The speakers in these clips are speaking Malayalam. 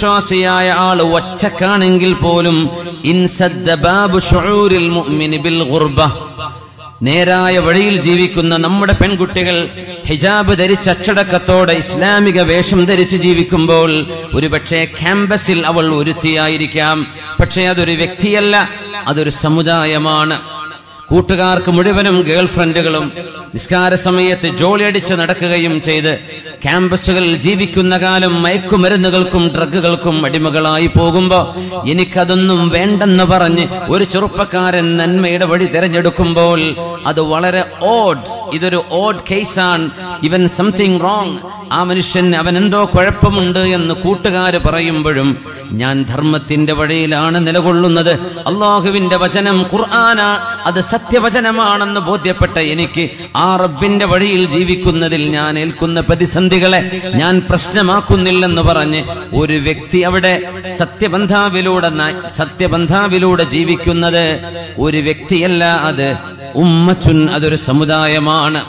വിശ്വാസിയായ ആള് ഒറ്റക്കാണെങ്കിൽ പോലും ഇൻസദ്ദ ബാബു ഷുഊരിൽ മുഅ്മിനി ബിൽ ഗുർബ നേരായ വഴിയിൽ ജീവിക്കുന്ന നമ്മുടെ പെൺകുട്ടികൾ ഹിജാബ് ധരിച്ച് അച്ചടക്കത്തോടെ ഇസ്ലാമിക വേഷം ധരിച്ച് ജീവിക്കുമ്പോൾ ഒരുപക്ഷെ ക്യാമ്പസിൽ അവൾ ഒരുത്തിയായിരിക്കാം പക്ഷേ അതൊരു വ്യക്തിയല്ല അതൊരു സമുദായമാണ് കൂട്ടുകാർക്ക് മുഴുവനും ഗേൾ ഫ്രണ്ടുകളും നിസ്കാര സമയത്ത് ജോലിയടിച്ച് നടക്കുകയും ചെയ്ത് ക്യാമ്പസുകളിൽ ജീവിക്കുന്ന കാലം മയക്കുമരുന്നുകൾക്കും ഡ്രഗുകൾക്കും അടിമകളായി പോകുമ്പോ എനിക്കതൊന്നും വേണ്ടെന്ന് പറഞ്ഞ് ഒരു ചെറുപ്പക്കാരൻ നന്മയുടെ വഴി തിരഞ്ഞെടുക്കുമ്പോൾ അത് വളരെ ഓഡ് ഇതൊരു ഓഡ് കേസാണ് ഇവൻ സംതിങ് റോങ് ആ മനുഷ്യൻ അവൻ എന്തോ കുഴപ്പമുണ്ട് എന്ന് കൂട്ടുകാര് പറയുമ്പോഴും ഞാൻ ധർമ്മത്തിന്റെ വഴിയിലാണ് നിലകൊള്ളുന്നത് അള്ളാഹുവിന്റെ വചനം ഖുർആന അത് സത്യവചനമാണെന്ന് ബോധ്യപ്പെട്ട എനിക്ക് ആ റബ്ബിന്റെ വഴിയിൽ ജീവിക്കുന്നതിൽ ഞാൻ ഏൽക്കുന്ന പ്രതിസന്ധികളെ ഞാൻ പ്രശ്നമാക്കുന്നില്ലെന്ന് പറഞ്ഞ് ഒരു വ്യക്തി അവിടെ സത്യബന്ധാവിലൂടെ ന- സത്യബന്ധാവിലൂടെ ജീവിക്കുന്നത് ഒരു വ്യക്തിയല്ല അത് ഉമ്മച്ചുൻ അതൊരു സമുദായമാണ്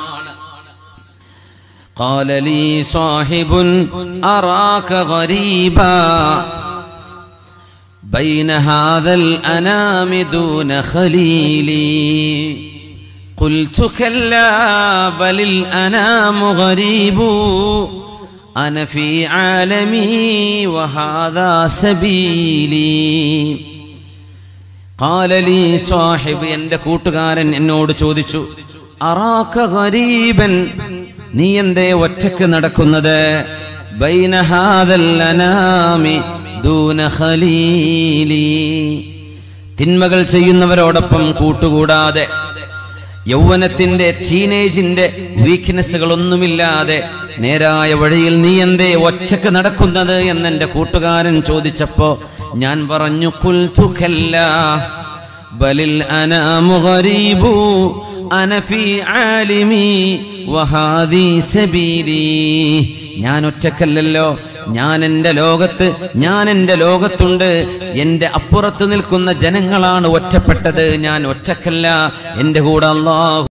قال لي صاحب أراك غريبا بين هذا الأنام دون خليلي قلت كلا بل الأنام غريب أنا في عالمي وهذا سبيلي കാലലി സാഹിബ് എന്റെ കൂട്ടുകാരൻ എന്നോട് ചോദിച്ചു അറാക്ക ഗരീബൻ നീ എന്തേ ഒറ്റക്ക് നടക്കുന്നത് ബൈന ഹാദൽ അനാമി ദൂന ഖലീലി തിന്മകൾ ചെയ്യുന്നവരോടൊപ്പം കൂട്ടുകൂടാതെ യൗവനത്തിന്റെ ടീനേജിന്റെ വീക്ക്നെസ്സുകളൊന്നുമില്ലാതെ നേരായ വഴിയിൽ നീ എന്തേ ഒറ്റക്ക് നടക്കുന്നത് എന്നെന്റെ കൂട്ടുകാരൻ ചോദിച്ചപ്പോ ഞാൻ പറഞ്ഞു കുൽതു കല്ലാ ബലിൽ അനാമു ഗരീബു അന ഫീ ആലിമി വഹാദി സബീലി ഞാൻ ഒറ്റക്കല്ലല്ലോ ഞാൻ എന്റെ ലോകത്ത് ഞാൻ എന്റെ ലോകത്തുണ്ട് എന്റെ അപ്പുറത്ത് നിൽക്കുന്ന ജനങ്ങളാണ് ഒറ്റപ്പെട്ടത് ഞാൻ ഒറ്റക്കല്ല എന്റെ കൂടെ അള്ളാഹു